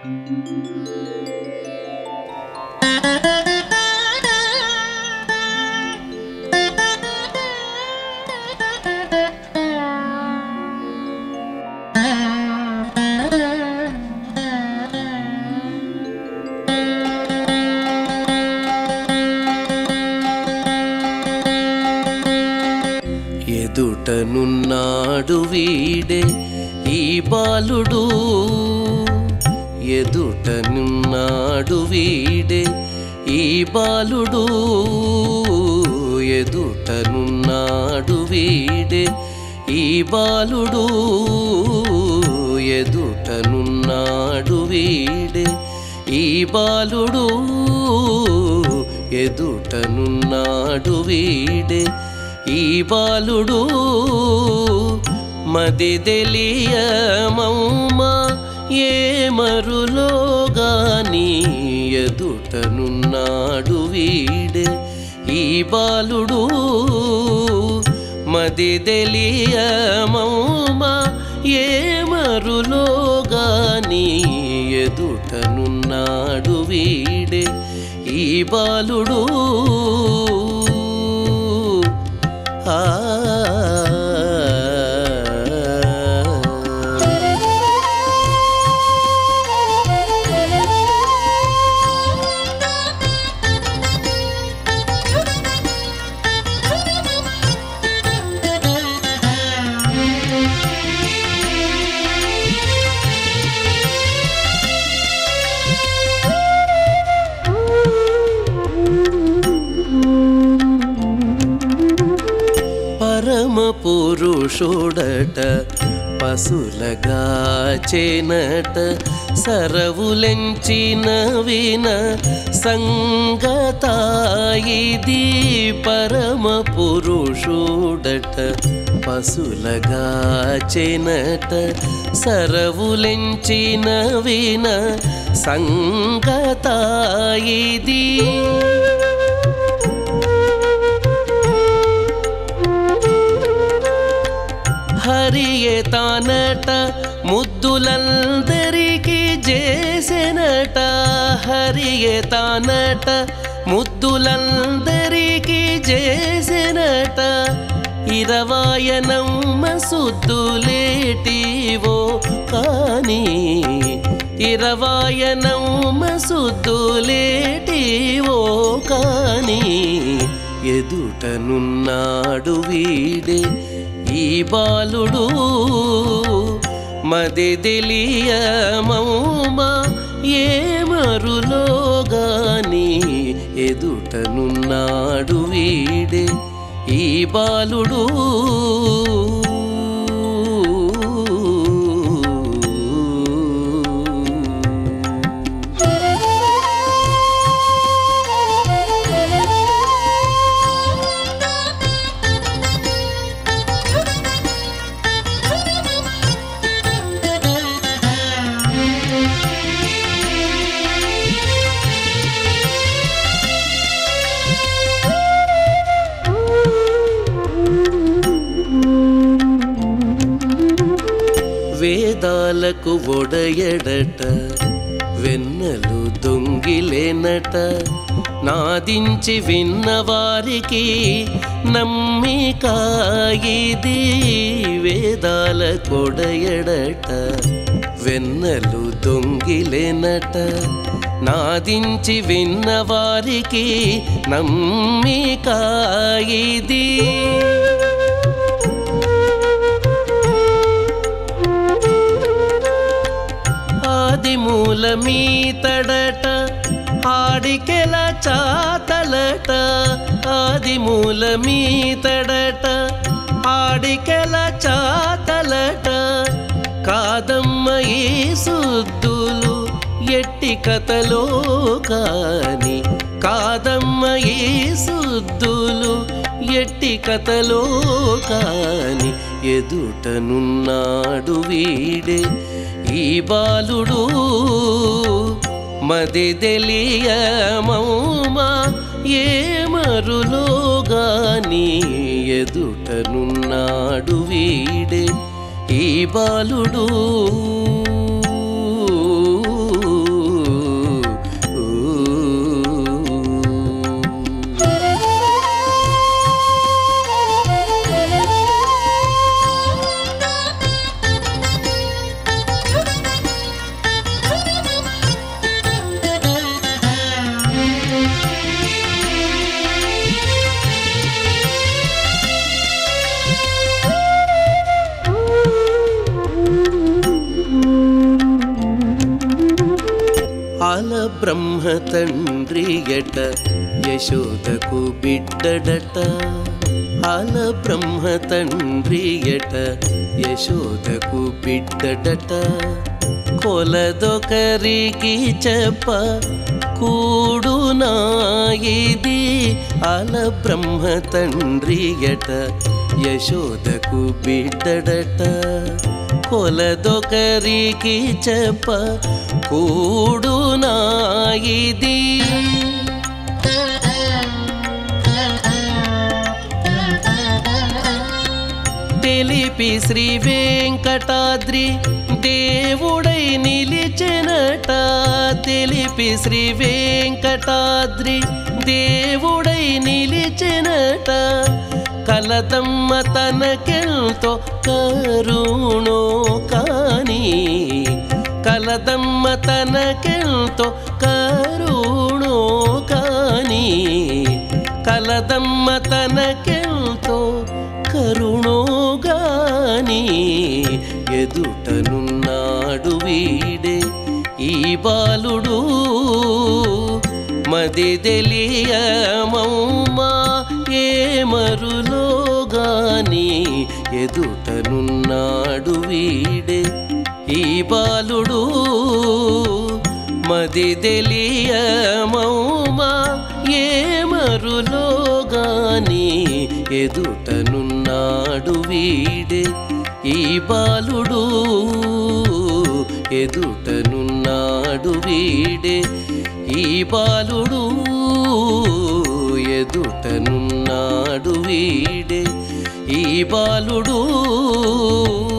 ఎదుటనున్నాడు వీడే ఈ బాలుడు ఎదుటనున్నాడు వీడే ఈ బాలుడు ఎదుటనున్నాడు వీడే ఈ బాలుడు ఎదుటనున్నాడు వీడే ఈ బాలుడు ఎదుటనున్నాడు వీడే ఈ బాలుడు మది తెలియమౌమా ఏ మరులోగాని ఎదుటనున్నాడు వీడే ఈ బాలుడు మది తెలియమౌమా ఏ మరులోగాని ఎదుటనున్నాడు వీడే ఈ బాలుడు ఆ పరమ పురుషుడట పశులగా చేనట సరవులెంచిన విన సంగతాయిది పరమ పురుషుడట పశులగా చేనట సరవులెంచిన విన సంగతాయిది హరియే తానట ముద్దులందరికీ చేసెనట హరియే తానట ముద్దులందరికీ చేసెనట ఇరవాయనమ్మ సుద్దులేటివో కానీ ఇరవాయనమ్మ సుద్దులేటివో కానీ ఎదుటనున్నాడు వీడే ఈ బాలుడు మది తెలియమౌమా ఏ మరులోగాని ఎదుటనున్నాడు వీడే ఈ బాలుడు వేదాలకు ఒడయడట వెన్నెలు దొంగిలేనట నాదించి విన్నవారికి నమ్మిక ఇది వేదాల కొడయడట వెన్నెలు దొంగిలేనట నాదించి విన్నవారికి నమ్మిక ఇది ఆది మూలమీతడట ఆడికెల చాతలట ఆది మూలమీతడట ఆడికెల చాతలట కాదమ్మ ఈ సుద్దులు ఎట్టి కథలో కాని కాదమ్మ ఈ సుద్దులు ఎట్టి కథలో కాని ఎదుటనున్నాడు వీడే ఈ బాలుడు మది తెలియమౌమా ఏ మరులోగాని ఎదుటనున్నాడు వీడే ఈ బాలుడు బ్రహ్మ తండ్రియట యశోదకు బిడ్డడట ఆల బ్రహ్మ తండ్రియట యశోదకు బిడ్డడట కొలదొకరికి చెప్ప కూడునా ఇది ఆల బ్రహ్మ తండ్రియట యశోదకు బిడ్డడట కొలదొకరికి చెప్ప కూడునా ఇది తెలిపి శ్రీ వెంకటాద్రి దేవుడై నిలిచెనట తెలిపి శ్రీ వెంకటాద్రి దేవుడై నిలిచెనట కలతమ్మ తనకెంతో కరుణో కాని కలదమ్మ తనకెంతో కరుణో కాని కలదమ్మ తనకెంతో కరుణోగాని ఎదుటనున్నాడు వీడే ఈ బాలుడు మది తెలియమౌమా ఏ మరులోగాని ఎదుటనున్నాడు వీడే ఈ బాలుడు మది తెలియమౌమా ఏ మరులోగాని ఎదుటనున్నాడు వీడే ఈ బాలుడు ఎదుటనున్నాడు వీడే ఈ బాలుడు ఎదుటనున్నాడు వీడే ఈ బాలుడు